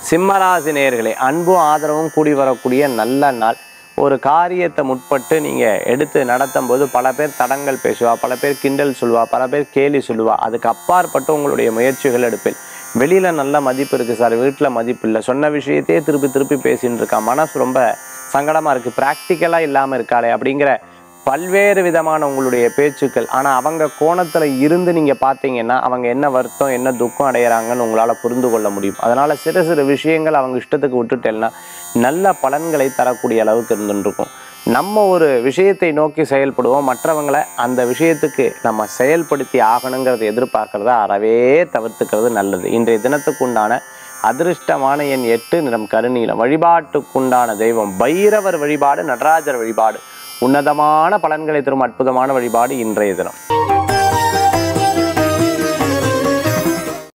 சிம்மராசி நேயர்களே அன்பும் ஆதரவும் கூடி வரக்கூடிய நல்ல நாள் ஒரு காரியத்தை முற்பட்டு நீங்கள் எடுத்து நடத்தும் போது பல பேர் தடங்கள் பேசுவா பல பேர் கிண்டல் சொல்லுவா பல பேர் கேலி சொல்லுவா அதுக்கு அப்பாற்பட்டு உங்களுடைய முயற்சிகள் எடுப்பேன் வெளியில் நல்ல மதிப்பு இருக்குது சார் வீட்டில் மதிப்பு இல்லை சொன்ன விஷயத்தையே திருப்பி திருப்பி பேசின்னு இருக்கா மனசு ரொம்ப சங்கடமாக இருக்குது ப்ராக்டிக்கலாக இல்லாமல் இருக்காளே அப்படிங்கிற பல்வேறு விதமான உங்களுடைய பேச்சுக்கள் ஆனால் அவங்க கோணத்தில் இருந்து நீங்கள் பார்த்தீங்கன்னா அவங்க என்ன வருத்தம் என்ன துக்கம் அடையிறாங்கன்னு உங்களால் புரிந்து கொள்ள முடியும் அதனால் சிறு சிறு விஷயங்கள் அவங்க இஷ்டத்துக்கு விட்டுட்டேன்னா நல்ல பலன்களை தரக்கூடிய அளவுக்கு இருந்துருக்கும் நம்ம ஒரு விஷயத்தை நோக்கி செயல்படுவோம் மற்றவங்களை அந்த விஷயத்துக்கு நம்ம செயல்படுத்தி ஆகணுங்கிறத எதிர்பார்க்கறத அறவே தவிர்த்துக்கிறது நல்லது இன்றைய தினத்துக்குண்டான அதிர்ஷ்டமான எண் எட்டு நிறம் கருநீலம் வழிபாட்டுக்குண்டான தெய்வம் பைரவர் வழிபாடு நடராஜர் வழிபாடு உன்னதமான பலன்களை தரும் அற்புதமான வழிபாடு இன்றைய தினம்